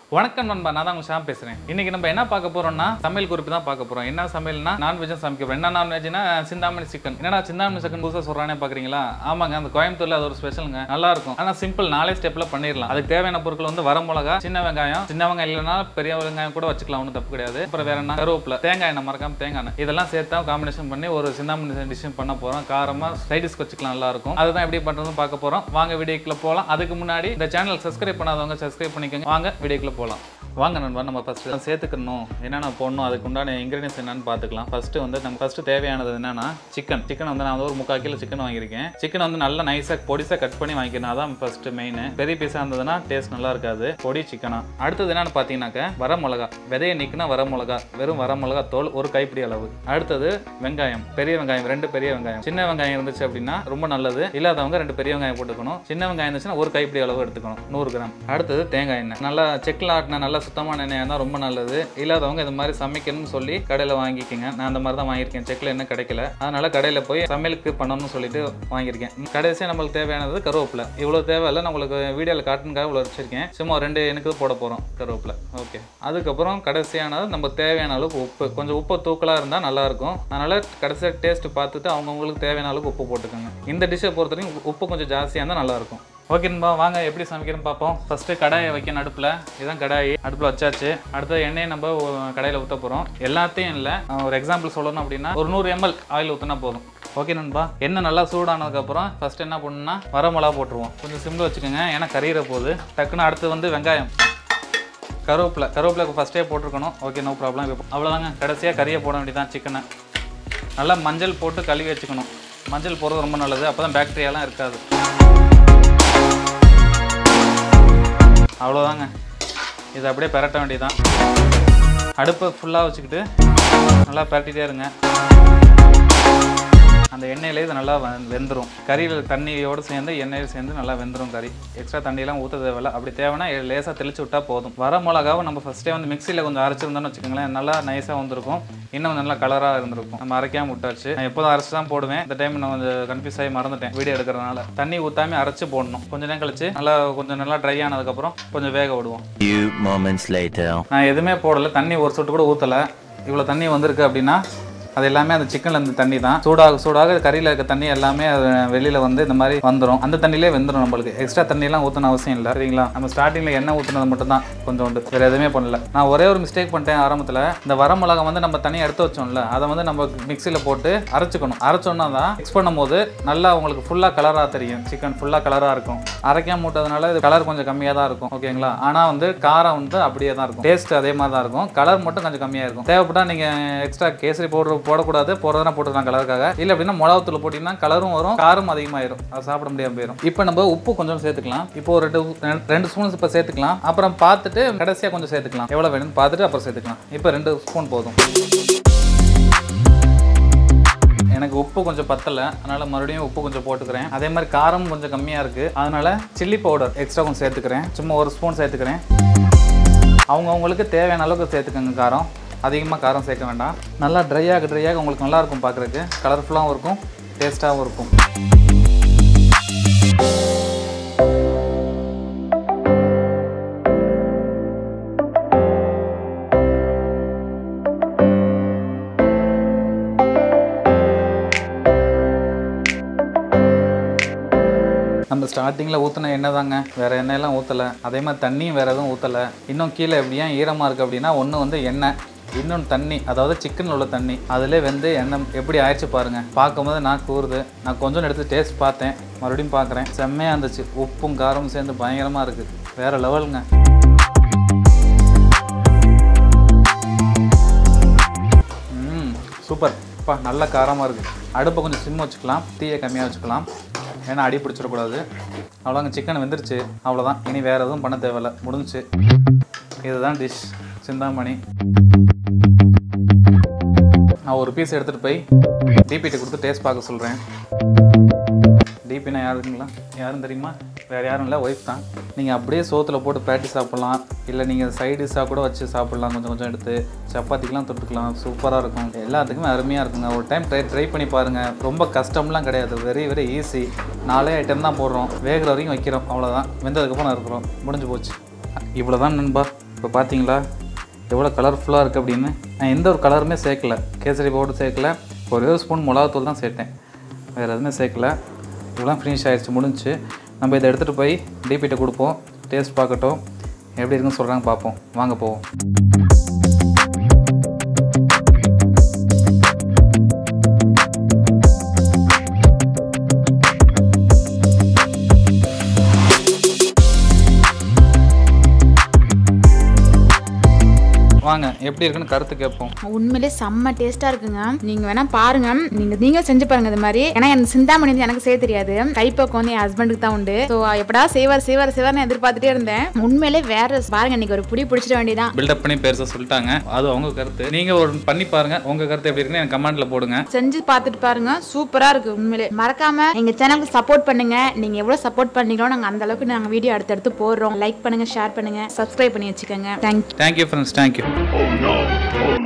வணக்கம் நண்பா நான் தான் உங்க ஷாம் பேசுறேன் இன்னைக்கு நம்ம என்ன பார்க்க போறோம்னா சமையல் குறிப்பு தான் பார்க்க போறோம் என்ன சமையல்னா நான்வெஜ்ஜும் சமைக்க போறோம் என்ன நான்வெஜ்னா சிந்தாமணி சிக்கன் என்னடா சிந்தாமணி சிக்கன் புதுசாக சொல்றானே பாக்குறீங்களா ஆமாங்க அந்த கோயம்புத்தூர்ல அது ஒரு ஸ்பெஷலுங்க நல்லா இருக்கும் ஆனா சிம்பிள் நாலே ஸ்டெப்ல பண்ணிடலாம் அதுக்கு தேவையான பொருட்கள் வந்து வர மிளகா சின்ன வெங்காயம் சின்ன வெங்காயம் இல்லைனா பெரிய வெங்காயம் கூட வச்சுக்கலாம் ஒன்றும் தப்பு கிடையாது அப்புறம் வேற என்ன கருவேப்பிலை தேங்காய் எண்ணெய் மறக்காம தேங்காய் எண்ணெய் இதெல்லாம் சேர்த்தா காம்பினேஷன் பண்ணி ஒரு சிந்தாமணி டிஷ் பண்ண போறோம் காரமா சைடிஸ் வச்சுக்கலாம் நல்லா இருக்கும் அதுதான் எப்படி பண்றதுன்னு பார்க்க போறோம் வாங்க வீடியோக்குள்ள போகலாம் அதுக்கு முன்னாடி இந்த சேனல் சப்ஸ்கிரைப் பண்ணாதவங்க சப்ஸ்கிரைப் பண்ணிக்கோங்க வாங்க வீடியோக்குள்ள போகலாம் வாங்க நண்பா நம்ம ஃபஸ்ட்டு சேர்த்துக்கணும் என்னென்ன போடணும் அதுக்கு உண்டான இன்க்ரீடியன்ஸ் என்னன்னு பார்த்துக்கலாம் ஃபஸ்ட்டு வந்து நம்ம ஃபஸ்ட்டு தேவையானது என்னன்னா சிக்கன் சிக்கன் வந்து நான் வந்து ஒரு முக்கால் கிலோ சிக்கன் வாங்கியிருக்கேன் சிக்கன் வந்து நல்லா நைஸாக பொடிசாக கட் பண்ணி வாங்கிக்கணும் அதான் ஃபஸ்ட்டு மெயின் பெரிய பீஸாக இருந்ததுன்னா டேஸ்ட் நல்லா இருக்காது பொடி சிக்கனா அடுத்தது என்னன்னு பார்த்தீங்கன்னாக்க வர மிளகா விதையை நீக்கினா வர மிளகா வெறும் வர மிளகா தோல் ஒரு கைப்பிடி அளவு அடுத்தது வெங்காயம் பெரிய வெங்காயம் ரெண்டு பெரிய வெங்காயம் சின்ன வெங்காயம் இருந்துச்சு அப்படின்னா ரொம்ப நல்லது இல்லாதவங்க ரெண்டு பெரிய வெங்காயம் போட்டுக்கணும் சின்ன வெங்காயம் இருந்துச்சுன்னா ஒரு கைப்பிடி அளவு எடுத்துக்கணும் நூறு கிராம் அடுத்தது தேங்காய் எண்ணெய் நல்லா செக்கில் ஆட்டின நல்லா சுத்தமான எண்ணெய் தான் ரொம்ப நல்லது இல்லாதவங்க இது மாதிரி சமைக்கணும்னு சொல்லி கடையில் வாங்கிக்கோங்க நான் அந்த மாதிரி தான் வாங்கியிருக்கேன் செக்கில் எண்ணெய் கிடைக்கல அதனால கடையில் போய் சமையலுக்கு பண்ணணும்னு சொல்லிட்டு வாங்கியிருக்கேன் கடைசியாக நம்மளுக்கு தேவையானது கருவேப்பிலை இவ்வளோ தேவையில்லை நான் உங்களுக்கு வீடியோவில் காட்டுனுக்காக இவ்வளோ வச்சிருக்கேன் சும்மா ரெண்டு எனக்கு போட போகிறோம் கருவேப்பிலை ஓகே அதுக்கப்புறம் கடைசியானது நம்ம தேவையான அளவுக்கு உப்பு கொஞ்சம் உப்பு தூக்கலாக இருந்தால் நல்லாயிருக்கும் அதனால் கடைசியாக டேஸ்ட் பார்த்துட்டு அவங்கவுங்களுக்கு தேவையான அளவுக்கு உப்பு போட்டுக்கோங்க இந்த டிஷ்ஷை பொறுத்த வரைக்கும் உப்பு கொஞ்சம் ஜாஸ்தியாக இருந்தால் நல்லாயிருக்கும் ஓகேன்பா வாங்க எப்படி சமைக்கிறேன்னு பார்ப்போம் ஃபஸ்ட்டு கடாயை வைக்கணும் அடுப்பில் இதுதான் கடாய் அடுப்பில் வச்சாச்சு அடுத்தது எண்ணெயை நம்ம கடையில் ஊற்ற போகிறோம் எல்லாத்தையும் இல்லை ஒரு எக்ஸாம்பிள் சொல்லணும் அப்படின்னா ஒரு நூறு எம்எல் ஆயில் ஊற்றினா போதும் ஓகே நண்பா எண்ணெய் நல்லா சூடானதுக்கப்புறம் ஃபஸ்ட்டு என்ன பண்ணணும்னா வர மிளகா போட்டுருவோம் கொஞ்சம் சிம்மில் வச்சுக்கோங்க ஏன்னா கறியிற போகுது டக்குன்னு அடுத்து வந்து வெங்காயம் கருவேப்பிலை கருவேப்பிலை ஃபஸ்ட்டே போட்டிருக்கணும் ஓகே நோ ப்ராப்ளம் இப்போ அவ்வளோதாங்க கடைசியாக கறியை போட வேண்டியதான் சிக்கனை நல்லா மஞ்சள் போட்டு கழுவி வச்சுக்கணும் மஞ்சள் போடுறது ரொம்ப நல்லது அப்போ தான் பேக்டீரியாலாம் இருக்காது அவ்வளோதாங்க இது அப்படியே பெரட்ட வேண்டியதுதான் அடுப்பை ஃபுல்லாக வச்சுக்கிட்டு நல்லா பெரட்டிகிட்டே இருங்க அந்த எண்ணெயிலே இது நல்லா வெ- வெந்துரும் கறியில் தண்ணியோடு சேர்ந்து எண்ணெயில் சேர்ந்து நல்லா வெந்துரும் கறி எக்ஸ்ட்ரா தண்ணியெல்லாம் ஊற்ற தேவையில்ல அப்படி தேவைன்னா லேசாக தெளிச்சு விட்டா போதும் வர மிளகாவை நம்ம ஃபஸ்ட்டே வந்து மிக்சியில் கொஞ்சம் அரைச்சிருந்தோம்னு வச்சுக்கோங்களேன் நல்லா நைஸாக வந்திருக்கும் இன்னும் நல்லா கலராக இருந்திருக்கும் நம்ம அரைக்காம விட்டாச்சு நான் எப்போதும் அரைச்சி தான் போடுவேன் இந்த டைம் நான் கொஞ்சம் கன்ஃபியூஸ் ஆகி மறந்துட்டேன் வீடியோ எடுக்கிறதுனால தண்ணி ஊற்றாம அரைச்சு போடணும் கொஞ்ச நேரம் கழிச்சு நல்லா கொஞ்சம் நல்லா ட்ரை ஆனதுக்கப்புறம் கொஞ்சம் வேக விடுவோம் Few moments later. நான் எதுவுமே போடலை தண்ணி ஒரு சொட்டு கூட ஊற்றலை இவ்வளோ தண்ணி வந்திருக்கு அப்படின்னா அது எல்லாமே அந்த சிக்கன்ல இருந்து தண்ணி தான் சூடாக சூடாக கறியில் இருக்க தண்ணி எல்லாமே அது வெளியில் வந்து இந்த மாதிரி வந்துடும் அந்த தண்ணியிலே வெந்துடும் நம்மளுக்கு எக்ஸ்ட்ரா தண்ணியெல்லாம் ஊற்றணும் அவசியம் இல்லை சரிங்களா நம்ம ஸ்டார்டிங்கில் எண்ணெய் ஊற்றுனது மட்டும் தான் கொஞ்சோண்டு வேறு எதுவுமே பண்ணல நான் ஒரே ஒரு மிஸ்டேக் பண்ணிட்டேன் ஆரம்பத்தில் இந்த வர மிளகா வந்து நம்ம தனியாக எடுத்து வச்சோம்ல அதை வந்து நம்ம மிக்சியில் போட்டு அரைச்சிக்கணும் அரைச்சோன்னா தான் மிக்ஸ் பண்ணும்போது நல்லா உங்களுக்கு ஃபுல்லாக கலராக தெரியும் சிக்கன் ஃபுல்லாக கலராக இருக்கும் அரைக்காம மூட்டதுனால இது கலர் கொஞ்சம் கம்மியாக தான் இருக்கும் ஓகேங்களா ஆனால் வந்து காரம் வந்து அப்படியே தான் இருக்கும் டேஸ்ட் அதே மாதிரி தான் இருக்கும் கலர் மட்டும் கொஞ்சம் கம்மியாக இருக்கும் தேவைப்பட்டா நீங்கள் எக்ஸ்ட்ரா கேசரி பவுடர் போடக்கூடாது போடுறதுனா போட்டுக்கலாம் கலருக்காக இல்லை அப்படின்னா மிளகாத்தூள் போட்டிங்கன்னா கலரும் வரும் காரம் அதிகமாயிரும் அது சாப்பிட முடியாம போயிடும் இப்போ நம்ம உப்பு கொஞ்சம் சேர்த்துக்கலாம் இப்போ ஒரு ரெண்டு ரெண்டு ஸ்பூன் இப்போ சேர்த்துக்கலாம் அப்புறம் பார்த்துட்டு கடைசியாக கொஞ்சம் சேர்த்துக்கலாம் எவ்வளோ வேணும்னு பார்த்துட்டு அப்புறம் சேர்த்துக்கலாம் இப்போ ரெண்டு ஸ்பூன் போதும் எனக்கு உப்பு கொஞ்சம் பத்தலை அதனால மறுபடியும் உப்பு கொஞ்சம் போட்டுக்கிறேன் அதே மாதிரி காரம் கொஞ்சம் கம்மியாக இருக்குது அதனால சில்லி பவுடர் எக்ஸ்ட்ரா கொஞ்சம் சேர்த்துக்கிறேன் சும்மா ஒரு ஸ்பூன் சேர்த்துக்கிறேன் அவங்கவுங்களுக்கு தேவையான அளவுக்கு சேர்த்துக்கோங்க காரம் அதிகமாக காரம் சேர்க்க வேண்டாம் நல்லா ட்ரையாக ட்ரையாக உங்களுக்கு நல்லா இருக்கும் பார்க்குறதுக்கு கலர்ஃபுல்லாகவும் இருக்கும் டேஸ்ட்டாகவும் இருக்கும் நம்ம ஸ்டார்டிங்கில் ஊற்றின எண்ணெய் தாங்க வேறு எண்ணெயெல்லாம் ஊற்றலை அதே மாதிரி தண்ணியும் வேறு எதுவும் ஊற்றலை இன்னும் கீழே எப்படியா ஈரமாக இருக்குது அப்படின்னா ஒன்று வந்து எண்ணெய் இன்னொன்று தண்ணி அதாவது சிக்கனில் உள்ள தண்ணி அதிலே வந்து எண்ணெய் எப்படி ஆயிடுச்சு பாருங்கள் பார்க்கும்போது நான் கூறுது நான் கொஞ்சம் எடுத்து டேஸ்ட் பார்த்தேன் மறுபடியும் பார்க்குறேன் செம்மையாக இருந்துச்சு உப்பும் காரமும் சேர்ந்து பயங்கரமாக இருக்குது வேறு லெவலுங்க ம் சூப்பர் அப்பா நல்ல காரமாக இருக்குது அடுப்பை கொஞ்சம் சிம் வச்சுக்கலாம் தீயை கம்மியாக வச்சுக்கலாம் ஏன்னா அடி பிடிச்சிடக்கூடாது அவ்வளோங்க சிக்கன் வெந்துருச்சு அவ்வளோதான் இனி வேறு எதுவும் பண்ண தேவையில்ல முடிஞ்சுச்சு இதுதான் டிஷ் சிந்தாமணி நான் ஒரு பீஸ் எடுத்துகிட்டு போய் டிபிட்ட கொடுத்து டேஸ்ட் பார்க்க சொல்கிறேன் டிபினா யாருங்களா யாரும் தெரியுமா வேறு யாரும் இல்லை ஒய்ஃப் தான் நீங்கள் அப்படியே சோத்தில் போட்டு பேட்டி சாப்பிட்லாம் இல்லை நீங்கள் சைடு டிஷ்ஷாக கூட வச்சு சாப்பிட்லாம் கொஞ்சம் கொஞ்சம் எடுத்து சப்பாத்திக்கெலாம் தொட்டுக்கலாம் சூப்பராக இருக்கும் எல்லாத்துக்குமே அருமையாக இருக்குங்க ஒரு டைம் ட்ரை ட்ரை பண்ணி பாருங்கள் ரொம்ப கஷ்டம்லாம் கிடையாது வெரி வெரி ஈஸி நாலே ஐட்டம் தான் போடுறோம் வேகிற வரைக்கும் வைக்கிறோம் அவ்வளோதான் வெந்ததுக்கப்புறம் இருக்கிறோம் முடிஞ்சு போச்சு இவ்வளோ தான் நண்பா இப்போ பார்த்தீங்களா எவ்வளோ கலர்ஃபுல்லாக இருக்குது அப்படின்னு நான் எந்த ஒரு கலருமே சேர்க்கல கேசரி பவுடர் சேர்க்கல ஒரே ஒரு ஸ்பூன் மிளகாத்தூள் தான் சேர்த்தேன் வேறு எதுவுமே சேர்க்கல இவ்வளோ ஃபினிஷ் ஆயிடுச்சு முடிஞ்சுச்சு நம்ம இதை எடுத்துகிட்டு போய் டிபிட்ட கொடுப்போம் டேஸ்ட் பார்க்கட்டும் எப்படி இருக்குன்னு சொல்கிறாங்க பார்ப்போம் வாங்க போவோம் வாங்க எப்படி இருக்குன்னு கருத்து கேட்போம் உண்மையிலே செம்ம டேஸ்டா இருக்குங்க நீங்க வேணா பாருங்க நீங்க நீங்க செஞ்சு பாருங்க இது மாதிரி ஏன்னா எனக்கு சிந்தாமணி வந்து எனக்கு செய்ய தெரியாது கைப்பக்கம் வந்து என் ஹஸ்பண்டுக்கு தான் உண்டு ஸோ எப்படா செய்வார் செய்வார் செய்வார்னு எதிர்பார்த்துட்டே இருந்தேன் உண்மையிலே வேற பாருங்க இன்னைக்கு ஒரு புடி பிடிச்சிட வேண்டியதான் பில்டப் பண்ணி பெருசாக சொல்லிட்டாங்க அது அவங்க கருத்து நீங்கள் ஒரு பண்ணி பாருங்க உங்கள் கருத்து எப்படி இருக்குன்னு எனக்கு கமெண்ட்டில் போடுங்க செஞ்சு பார்த்துட்டு பாருங்க சூப்பரா இருக்கு உண்மையிலே மறக்காம எங்க சேனலுக்கு சப்போர்ட் பண்ணுங்க நீங்க எவ்வளவு சப்போர்ட் பண்ணீங்களோ நாங்க அந்த அளவுக்கு நாங்க வீடியோ அடுத்தடுத்து போடுறோம் லைக் பண்ணுங்க ஷேர் பண்ணுங்க சப்ஸ்கிரைப் பண்ணி வச்சுக்கோங்க thank you thank you friends thank you Oh no! Oh